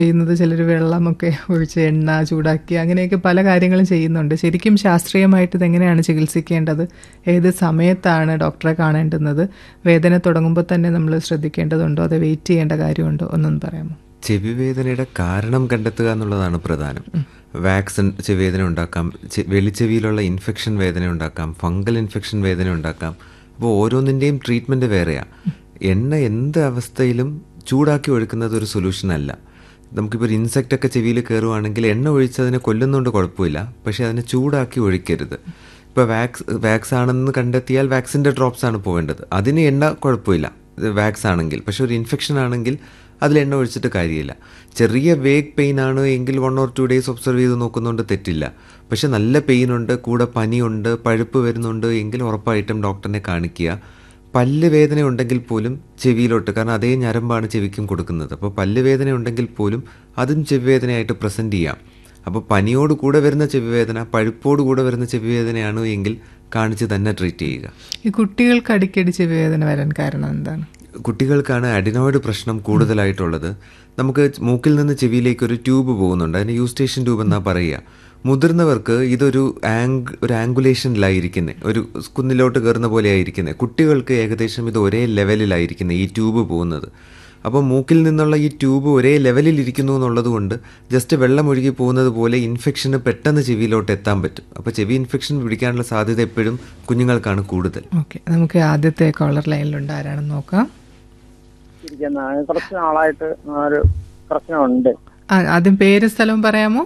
ചെയ്യുന്നത് ചിലർ വെള്ളമൊക്കെ ഒഴിച്ച് എണ്ണ ചൂടാക്കി അങ്ങനെയൊക്കെ പല കാര്യങ്ങളും ചെയ്യുന്നുണ്ട് ശരിക്കും ശാസ്ത്രീയമായിട്ട് ഇതെങ്ങനെയാണ് ചികിത്സിക്കേണ്ടത് ഏത് സമയത്താണ് ഡോക്ടറെ കാണേണ്ടുന്നത് വേദന തുടങ്ങുമ്പോൾ തന്നെ നമ്മൾ ശ്രദ്ധിക്കേണ്ടതുണ്ടോ അതോ വെയിറ്റ് ചെയ്യേണ്ട കാര്യമുണ്ടോ ഒന്നൊന്ന് പറയാമോ ചെവി വേദനയുടെ കാരണം കണ്ടെത്തുക എന്നുള്ളതാണ് പ്രധാനം വാക്സിൻ ചെവിവേദന ഉണ്ടാക്കാം ചെ- വെളിച്ചെവിയിലുള്ള ഇൻഫെക്ഷൻ വേദന ഉണ്ടാക്കാം ഫംഗൽ ഇൻഫെക്ഷൻ വേദന ഉണ്ടാക്കാം അപ്പോൾ ഓരോന്നിൻ്റെയും ട്രീറ്റ്മെൻറ്റ് വേറെയാണ് എണ്ണ എന്ത് അവസ്ഥയിലും ചൂടാക്കി ഒഴുക്കുന്നത് ഒരു സൊല്യൂഷൻ അല്ല നമുക്കിപ്പോൾ ഒരു ഇൻസെക്റ്റ് ഒക്കെ ചെവിയിൽ കയറുവാണെങ്കിൽ എണ്ണ ഒഴിച്ചതിനെ കൊല്ലുന്നതുകൊണ്ട് കുഴപ്പമില്ല പക്ഷേ അതിനെ ചൂടാക്കി ഒഴിക്കരുത് ഇപ്പോൾ വാക്സ് വാക്സ് ആണെന്ന് കണ്ടെത്തിയാൽ വാക്സിൻ്റെ ഡ്രോപ്സ് ആണ് പോകേണ്ടത് അതിന് എണ്ണ കുഴപ്പമില്ല ഇത് വാക്സ് ആണെങ്കിൽ പക്ഷെ ഒരു ഇൻഫെക്ഷൻ ആണെങ്കിൽ അതിൽ എണ്ണ ഒഴിച്ചിട്ട് കാര്യമില്ല ചെറിയ വേഗ് പെയിൻ ആണ് എങ്കിൽ one or two days observe ചെയ്ത് നോക്കുന്നതുകൊണ്ട് തെറ്റില്ല പക്ഷെ നല്ല പെയിൻ ഉണ്ട് കൂടെ പനിയുണ്ട് പഴുപ്പ് വരുന്നുണ്ട് എങ്കിൽ ഉറപ്പായിട്ടും ഡോക്ടറിനെ കാണിക്കുക പല്ല് വേദന ഉണ്ടെങ്കിൽ പോലും ചെവിയിലോട്ട് കാരണം അതേ ഞരമ്പാണ് ചെവിക്കും കൊടുക്കുന്നത് അപ്പോൾ പല്ല് വേദന ഉണ്ടെങ്കിൽ പോലും അതും ചെവി വേദനയായിട്ട് പ്രസൻറ്റ് ചെയ്യാം അപ്പോൾ പനിയോട് കൂടെ വരുന്ന ചെവി വേദന പഴുപ്പോട് കൂടെ വരുന്ന ചെവി വേദനയാണ് എങ്കിൽ കാണിച്ച് തന്നെ ട്രീറ്റ് ചെയ്യുക ഈ കുട്ടികൾക്ക് അടിക്കടി ചെവി വേദന വരാൻ കാരണം എന്താണ് കുട്ടികൾക്കാണ് അഡിനോയിഡ് പ്രശ്നം കൂടുതലായിട്ടുള്ളത് നമുക്ക് മൂക്കിൽ നിന്ന് ചെവിയിലേക്ക് ഒരു ട്യൂബ് പോകുന്നുണ്ട് അതിന് യൂസ്റ്റേഷൻ ട്യൂബ് എന്നാ പറയുക മുതിർന്നവർക്ക് ഇതൊരു ആംഗ് ഒരു ആംഗുലേഷനിലായിരിക്കുന്നത് ഒരു കുന്നിലോട്ട് കയറുന്ന പോലെ ആയിരിക്കുന്നത് കുട്ടികൾക്ക് ഏകദേശം ഇത് ഒരേ ലെവലിലായിരിക്കുന്നത് ഈ ട്യൂബ് പോകുന്നത് അപ്പോൾ മൂക്കിൽ നിന്നുള്ള ഈ ട്യൂബ് ഒരേ ലെവലിൽ ഇരിക്കുന്നു എന്നുള്ളത് കൊണ്ട് ജസ്റ്റ് വെള്ളം ഒഴുകി പോകുന്നത് പോലെ ഇൻഫെക്ഷന് പെട്ടെന്ന് ചെവിയിലോട്ട് എത്താൻ പറ്റും അപ്പോൾ ചെവി ഇൻഫെക്ഷൻ പിടിക്കാനുള്ള സാധ്യത എപ്പോഴും കുഞ്ഞുങ്ങൾക്കാണ് കൂടുതൽ ഓക്കെ നമുക്ക് ആദ്യത്തെ കോളർ ലൈനിലുണ്ട് ആരാണെന്ന് നോക്കാം ഇരിക്കുന്ന കുറച്ച് നാളായിട്ട് ആ ഒരു പ്രശ്നമുണ്ട് ആ, ആദ്യം പേര് സ്ഥലവും പറയാമോ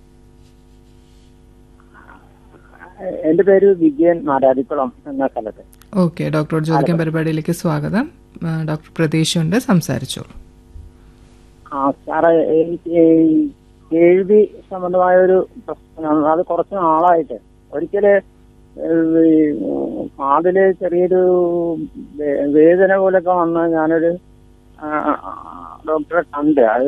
എന്റെ പേര് വിജയൻ മാരാരിക്കുളം എന്ന സ്ഥലത്ത് ഓക്കെ ഡോക്ടറോട് ചോദിക്കാൻ പരിപാടിയിലേക്ക് സ്വാഗതം ആ, ഡോക്ടർ പ്രതീക്ഷുണ്ട് സംസാരിച്ചോളൂ ആ സാറേ എനിക്ക് ഈ കേൾവി സംബന്ധമായ ഒരു പ്രശ്നമാണ് അത് കുറച്ച് നാളായിട്ട് ഒരിക്കല് ഏഹ്, ഈ കാതില് ചെറിയൊരു വേ- വേദന പോലൊക്കെ വന്ന് ഞാനൊരു ആ, ഡോക്ടറെ കണ്ട് അത്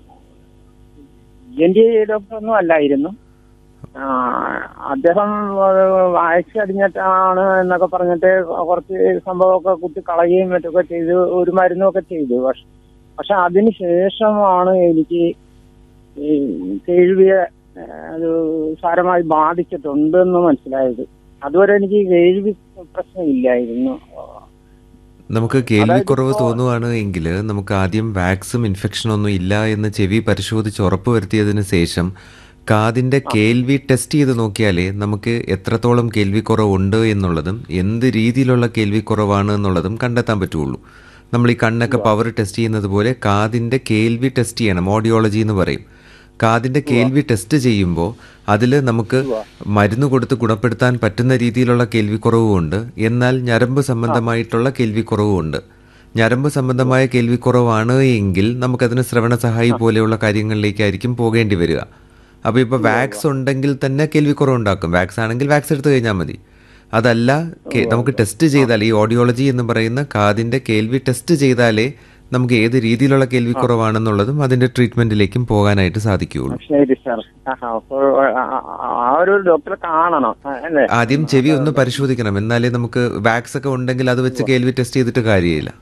എൻ ഡി ഡോക്ടർ ഒന്നും അല്ലായിരുന്നു ആ, അദ്ദേഹം വായിച്ച് അടിഞ്ഞിട്ടാണ് എന്നൊക്കെ പറഞ്ഞിട്ട് കുറച്ച് സംഭവമൊക്കെ കുത്തി കളയുകയും മറ്റൊക്കെ ചെയ്ത് ഒരു മരുന്നൊക്കെ ചെയ്തു പക്ഷെ പക്ഷെ അതിന് ശേഷമാണ് എനിക്ക് ഈ കേൾവിയെ ആ, അത് സാരമായി ബാധിച്ചിട്ടുണ്ടെന്ന് മനസ്സിലായത് അതുവരെ എനിക്ക് കേൾവി പ്രശ്നമില്ലായിരുന്നു നമുക്ക് കേൾവിക്കുറവ് തോന്നുവാണ് എങ്കിൽ നമുക്ക് ആദ്യം വാക്സും ഇൻഫെക്ഷനും ഒന്നും ഇല്ല എന്ന് ചെവി പരിശോധിച്ച് ഉറപ്പുവരുത്തിയതിന് ശേഷം കാതിൻ്റെ കേൾവി ടെസ്റ്റ് ചെയ്ത് നോക്കിയാലേ നമുക്ക് എത്രത്തോളം കേൾവിക്കുറവുണ്ട് എന്നുള്ളതും എന്ത് രീതിയിലുള്ള കേൾവിക്കുറവാണ് എന്നുള്ളതും കണ്ടെത്താൻ പറ്റുള്ളൂ നമ്മൾ ഈ കണ്ണൊക്കെ പവർ ടെസ്റ്റ് ചെയ്യുന്നത് പോലെ കാതിൻ്റെ കേൾവി ടെസ്റ്റ് ചെയ്യണം ഓഡിയോളജി എന്ന് പറയും കാതിൻ്റെ കേൾവി ടെസ്റ്റ് ചെയ്യുമ്പോൾ അതിൽ നമുക്ക് മരുന്ന് കൊടുത്ത് ഗുണപ്പെടുത്താൻ പറ്റുന്ന രീതിയിലുള്ള കേൾവിക്കുറവുമുണ്ട് എന്നാൽ ഞരമ്പ് സംബന്ധമായിട്ടുള്ള കേൾവിക്കുറവുമുണ്ട് ഞരമ്പ് സംബന്ധമായ കേൾവിക്കുറവാണ് എങ്കിൽ നമുക്കതിന് ശ്രവണ സഹായി പോലെയുള്ള കാര്യങ്ങളിലേക്കായിരിക്കും പോകേണ്ടി വരിക അപ്പോൾ ഇപ്പോൾ വാക്സ് ഉണ്ടെങ്കിൽ തന്നെ കേൾവിക്കുറവ് ഉണ്ടാക്കും വാക്സ് ആണെങ്കിൽ വാക്സ് എടുത്തു കഴിഞ്ഞാൽ മതി അതല്ല കേ- നമുക്ക് ടെസ്റ്റ് ചെയ്താൽ ഈ ഓഡിയോളജി എന്ന് പറയുന്ന കാതിൻ്റെ കേൾവി ടെസ്റ്റ് ചെയ്താലേ നമുക്ക് ഏത് രീതിയിലുള്ള കേൾവിക്കുറവാണെന്നുള്ളതും അതിൻ്റെ ട്രീറ്റ്മെൻറ്റിലേക്കും പോകാനായിട്ട് സാധിക്കുകയുള്ളൂ ശരി സാർ ആഹാ, അപ്പോൾ ആ- ആ- ആ ഒരു ഡോക്ടറെ കാണണം ആ, അല്ലേ ആദ്യം ചെവി ഒന്ന് പരിശോധിക്കണം എന്നാലേ നമുക്ക് വാക്സ് ഒക്കെ ഉണ്ടെങ്കിൽ അത് വെച്ച് കേൾവി ടെസ്റ്റ് ചെയ്തിട്ട് കാര്യമില്ല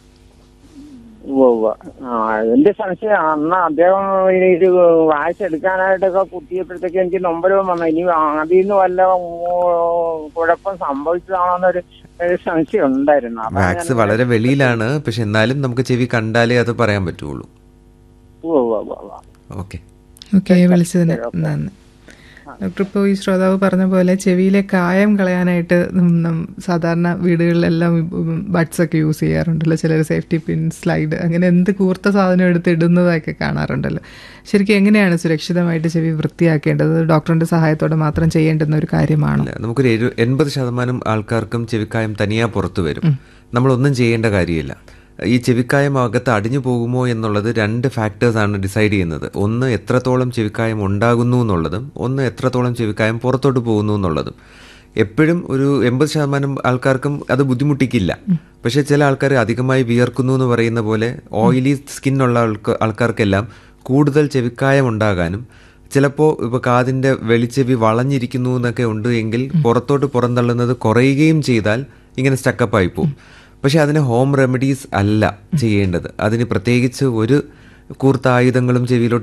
ഉവ്വ് ഉവ്വ്. ആ എന്റെ സംശയം അന്ന് അദ്ദേഹം ഈ ഇത് വായിച്ചെടുക്കാനായിട്ടൊക്കെ കുത്തിയപ്പോഴത്തേക്ക് എനിക്ക് നൊമ്പരവും വന്നു ഇനി അതിൽ നിന്ന് വല്ല ഓ, കുഴപ്പം സംഭവിച്ചതാണോന്നൊരു ഒരു സംശയം ഉണ്ടായിരുന്നു അതാ വാക്സ് ഞാൻ- വളരെ വെളിയിലാണ് പക്ഷെ എന്നാലും നമുക്ക് ചെവി കണ്ടാലേ അത് പറയാൻ പറ്റുള്ളൂ ഉവ്വ് ഉവ്വ് ഉവ്വ് ഉവ്വ്. ഓക്കെ ഓക്കെ വിളിച്ചതിന് നന്ദി ഡോക്ടർ ഇപ്പോൾ ഈ ശ്രോതാവ് പറഞ്ഞ പോലെ ചെവിയിലെ കായം കളയാനായിട്ട് ഉം നം- സാധാരണ വീടുകളിലെല്ലാം ബഡ്സ് ഒക്കെ യൂസ് ചെയ്യാറുണ്ടല്ലോ ചിലർ സേഫ്റ്റി പിൻ സ്ലൈഡ് അങ്ങനെ എന്ത് കൂർത്ത സാധനം എടുത്ത് ഇടുന്നതൊക്കെ കാണാറുണ്ടല്ലോ ശരിക്കും എങ്ങനെയാണ് സുരക്ഷിതമായിട്ട് ചെവി വൃത്തിയാക്കേണ്ടത് ഡോക്ടറിന്റെ സഹായത്തോടെ മാത്രം ചെയ്യേണ്ടുന്ന ഒരു കാര്യമാണോ ഇല്ല, നമുക്കൊരു എഴു എൺപത് ശതമാനം ആൾക്കാർക്കും ചെവിക്കായം തനിയാ പുറത്തു വരും നമ്മളൊന്നും ചെയ്യേണ്ട കാര്യമില്ല ഈ ചെവിക്കായം അകത്ത് അടിഞ്ഞു പോകുമോ എന്നുള്ളത് രണ്ട് ഫാക്ടേഴ്സ് ആണ് ഡിസൈഡ് ചെയ്യുന്നത് ഒന്ന് എത്രത്തോളം ചെവിക്കായം ഉണ്ടാകുന്നു എന്നുള്ളതും ഒന്ന് എത്രത്തോളം ചെവിക്കായം പുറത്തോട്ട് പോകുന്നു എന്നുള്ളതും എപ്പോഴും ഒരു എൺപത് ശതമാനം ആൾക്കാർക്കും അത് ബുദ്ധിമുട്ടിക്കില്ല പക്ഷെ ചില ആൾക്കാർ അധികമായി വിയർക്കുന്നു എന്ന് പറയുന്ന പോലെ ഓയിലി സ്കിന്നുള്ള ആൾക്ക് ആൾക്കാർക്കെല്ലാം കൂടുതൽ ചെവിക്കായം ഉണ്ടാകാനും ചിലപ്പോൾ ഇപ്പോൾ കാതിൻ്റെ വെളിച്ചെവി വളഞ്ഞിരിക്കുന്നു എന്നൊക്കെ ഉണ്ട് എങ്കിൽ പുറത്തോട്ട് പുറന്തള്ളുന്നത് കുറയുകയും ചെയ്താൽ ഇങ്ങനെ സ്റ്റക്കപ്പായി പോകും പക്ഷെ അതിന് ഹോം റെമഡീസ് അല്ല ചെയ്യേണ്ടത് അതിന് പ്രത്യേകിച്ച് ഒരു കൂർത്ത ആയുധങ്ങളും ചെവിയിലോട്ട്